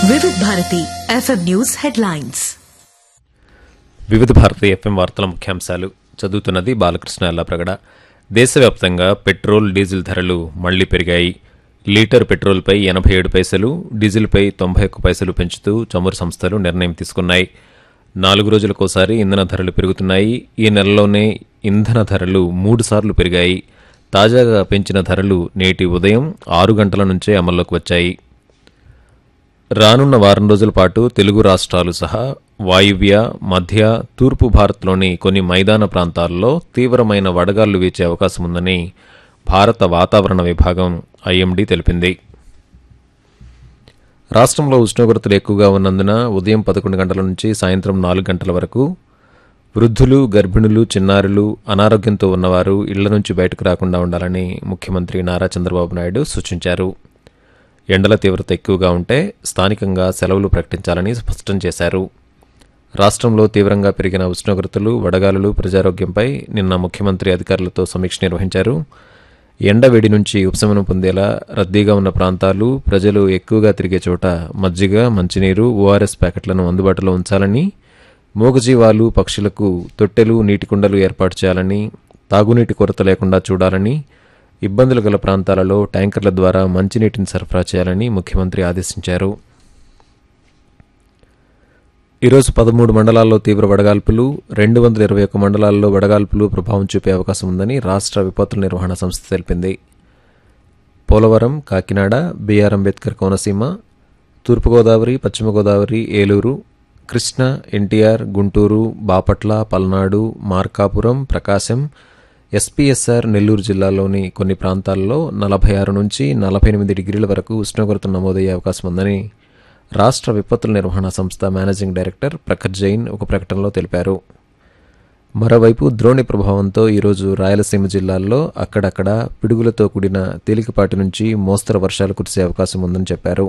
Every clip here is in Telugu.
వివిధ భారతి ఎఫ్ఎం న్యూస్ హెడ్లైన్స్ వివిధ భారతి ఎఫ్ఎం వార్తల ముఖ్యాంశాలు చదువుతున్నది బాలకృష్ణ ఎల్లాప్రగడ దేశవ్యాప్తంగా పెట్రోల్ డీజిల్ ధరలు మళ్లీ పెరిగాయి లీటర్ పెట్రోల్పై ఎనభై ఏడు పైసలు డీజిల్పై తొంభై ఒక్క పైసలు పెంచుతూ చమురు సంస్థలు నిర్ణయం తీసుకున్నాయి నాలుగు రోజులకోసారి ఇంధన ధరలు పెరుగుతున్నాయి ఈ నెలలోనే ఇంధన ధరలు మూడు సార్లు పెరిగాయి తాజాగా పెంచిన ధరలు నేటి ఉదయం ఆరు గంటల నుంచే అమల్లోకి వచ్చాయి రానున్న వారం రోజుల పాటు తెలుగు రాష్ట్రాలు సహా వాయువ్య మధ్య తూర్పు భారత్లోని కొన్ని మైదాన ప్రాంతాల్లో తీవ్రమైన వడగాళ్లు వీచే అవకాశం ఉందని భారత వాతావరణ విభాగం ఐఎండీ తెలిపింది రాష్ట్రంలో ఉష్ణోగ్రతలు ఎక్కువగా ఉన్నందున ఉదయం పదకొండు గంటల నుంచి సాయంత్రం నాలుగు గంటల వరకు వృద్ధులు గర్భిణులు చిన్నారులు అనారోగ్యంతో ఉన్నవారు ఇళ్ల నుంచి బయటకు రాకుండా ఉండాలని ముఖ్యమంత్రి నారా చంద్రబాబు నాయుడు సూచించారు ఎండల తీవ్రత ఎక్కువగా ఉంటే స్థానికంగా సెలవులు ప్రకటించాలని స్పష్టం చేశారు రాష్ట్రంలో తీవ్రంగా పెరిగిన ఉష్ణోగ్రతలు వడగాలులు ప్రజారోగ్యంపై నిన్న ముఖ్యమంత్రి అధికారులతో సమీక్ష నిర్వహించారు ఎండ వేడి నుంచి ఉపశమనం పొందేలా రద్దీగా ఉన్న ప్రాంతాలు ప్రజలు ఎక్కువగా తిరిగే చోట మజ్జిగ మంచినీరు ఓఆర్ఎస్ ప్యాకెట్లను అందుబాటులో ఉంచాలని మూగజీవాలు పక్షులకు తొట్టెలు నీటి కుండలు ఏర్పాటు చేయాలని తాగునీటి కొరత లేకుండా చూడాలని ఇబ్బందులు గల ప్రాంతాలలో ట్యాంకర్ల ద్వారా మంచినీటిని సరఫరా చేయాలని ముఖ్యమంత్రి ఆదేశించారు ఈరోజు పదమూడు మండలాల్లో తీవ్ర వడగాల్పులు రెండు వందల ఇరవై ఒక్క మండలాల్లో వడగాల్పులు ప్రభావం చూపే అవకాశం ఉందని రాష్ట్ర విపత్తుల నిర్వహణ సంస్థ తెలిపింది పోలవరం కాకినాడ బీఆర్ అంబేద్కర్ కోనసీమ తూర్పుగోదావరి పశ్చిమ గోదావరి ఏలూరు కృష్ణా ఎన్టీఆర్ గుంటూరు బాపట్ల పల్నాడు మార్కాపురం ప్రకాశం ఎస్పీఎస్ఆర్ నెల్లూరు జిల్లాలోని కొన్ని ప్రాంతాల్లో నలభై ఆరు నుంచి నలభై ఎనిమిది డిగ్రీల వరకు ఉష్ణోగ్రత నమోదయ్యే అవకాశం ఉందని రాష్ట్ర విపత్తుల నిర్వహణ సంస్థ మేనేజింగ్ డైరెక్టర్ ప్రఖర్ జైన్ ఒక ప్రకటనలో తెలిపారు మరోవైపు ద్రోణి ప్రభావంతో ఈరోజు రాయలసీమ జిల్లాల్లో అక్కడక్కడ పిడుగులతో కూడిన తేలికపాటి నుంచి మోస్తరు వర్షాలు కురిసే అవకాశం ఉందని చెప్పారు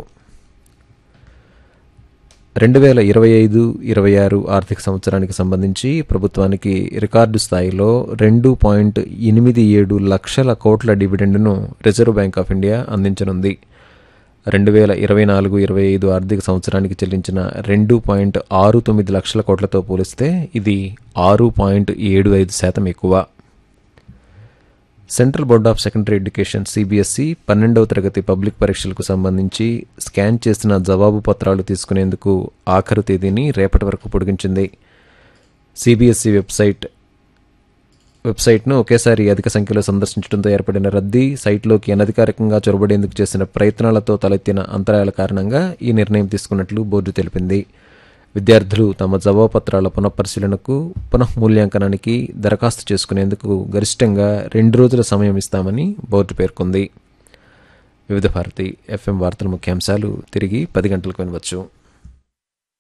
రెండు వేల ఇరవై ఐదు ఇరవై ఆరు ఆర్థిక సంవత్సరానికి సంబంధించి ప్రభుత్వానికి రికార్డు స్థాయిలో రెండు పాయింట్ ఎనిమిది ఏడు లక్షల కోట్ల డివిడెండ్ను రిజర్వ్ బ్యాంక్ ఆఫ్ ఇండియా అందించనుంది రెండు వేల ఇరవై నాలుగు ఇరవై ఐదు ఆర్థిక సంవత్సరానికి చెల్లించిన రెండు పాయింట్ ఆరు తొమ్మిది లక్షల కోట్లతో పోలిస్తే ఇది ఆరు పాయింట్ ఏడు ఐదు శాతం ఎక్కువ Central Board of Secondary Education CBSE పన్నెండవ తరగతి పబ్లిక్ పరీక్షలకు సంబంధించి స్కాన్ చేసిన జవాబు పత్రాలు తీసుకునేందుకు ఆఖరు తేదీని రేపటి వరకు పొడిగించింది సిబిఎస్ఈ వెబ్సైట్ వెబ్సైట్ను ఒకేసారి అధిక సంఖ్యలో సందర్శించడంతో ఏర్పడిన రద్దీ సైట్లోకి అనధికారికంగా చొరబడేందుకు చేసిన ప్రయత్నాలతో తలెత్తిన అంతరాయాల కారణంగా ఈ నిర్ణయం తీసుకున్నట్లు బోర్డు తెలిపింది విద్యార్థులు తమ జవాబుపత్రాల పునఃపరిశీలనకు పునఃమూల్యాంకనానికి దరఖాస్తు చేసుకునేందుకు గరిష్టంగా రెండు రోజుల సమయం ఇస్తామని బోర్డు పేర్కొంది వివిధ భారతి ఎఫ్ఎం వార్తల ముఖ్యాంశాలు తిరిగి పది గంటలకు వినవచ్చు